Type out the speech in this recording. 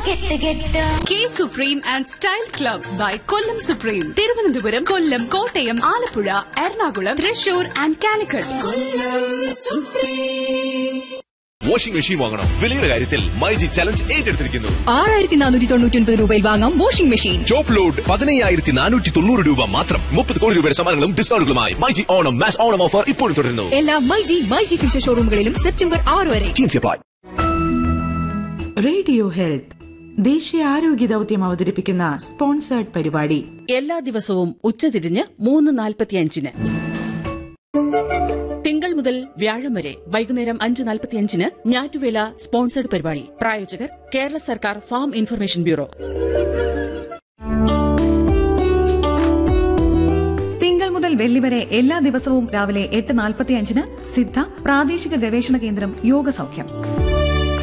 കെട്ട് കെട്ട് K supreme and style club by Kollam supreme Thiruvananthapuram Kollam Kottayam Alappuzha Ernakulam Thrissur and Calicut washing machine വാങ്ങണം വിലയുടെ കാര്യത്തിൽ മൈജി ചലഞ്ച് ഏറ്റെടുത്തിരിക്കുന്നു ആറായിരത്തി നാനൂറ്റി തൊണ്ണൂറ്റി ഒൻപത് രൂപയിൽ വാങ്ങാം വാഷിംഗ് മെഷീൻ ടോപ്പ് ലോഡ് പതിനയ്യായിരത്തി നാനൂറ്റി തൊണ്ണൂറ് രൂപ മാത്രം മുപ്പത് കോടി രൂപയുടെ സമ്മാനങ്ങളും ഡിസ്കൗണ്ടുകളുമായി മൈജി ഓണം മാസ് ഓണം ഓഫർ ഇപ്പോഴും തുടരുന്നു എല്ലാ മൈജി മൈജി ഫ്യൂച്ചർ ഷോറൂമുകളിലും സെപ്റ്റംബർ ആറ് വരെ Jeans apply. റേഡിയോ ഹെൽത്ത് ദേശീയ ആരോഗ്യ ദൌത്യം അവതരിപ്പിക്കുന്ന സ്പോൺസേർഡ് പരിപാടി എല്ലാ ദിവസവും ഉച്ചതിരിഞ്ഞ് മൂന്ന് നാൽപ്പത്തിയഞ്ചിന് തിങ്കൾ മുതൽ വ്യാഴം വരെ വൈകുന്നേരം അഞ്ച് നാൽപ്പത്തിയഞ്ചിന് ഞാറ്റുവേല സ്പോൺസർഡ് പരിപാടി പ്രായോജകർ കേരള സർക്കാർ ഫാം ഇൻഫർമേഷൻ ബ്യൂറോ തിങ്കൾ മുതൽ വെള്ളി വരെ എല്ലാ ദിവസവും രാവിലെ എട്ട് നാൽപ്പത്തി അഞ്ചിന് സിദ്ധ പ്രാദേശിക ഗവേഷണ കേന്ദ്രം യോഗ സൗഖ്യം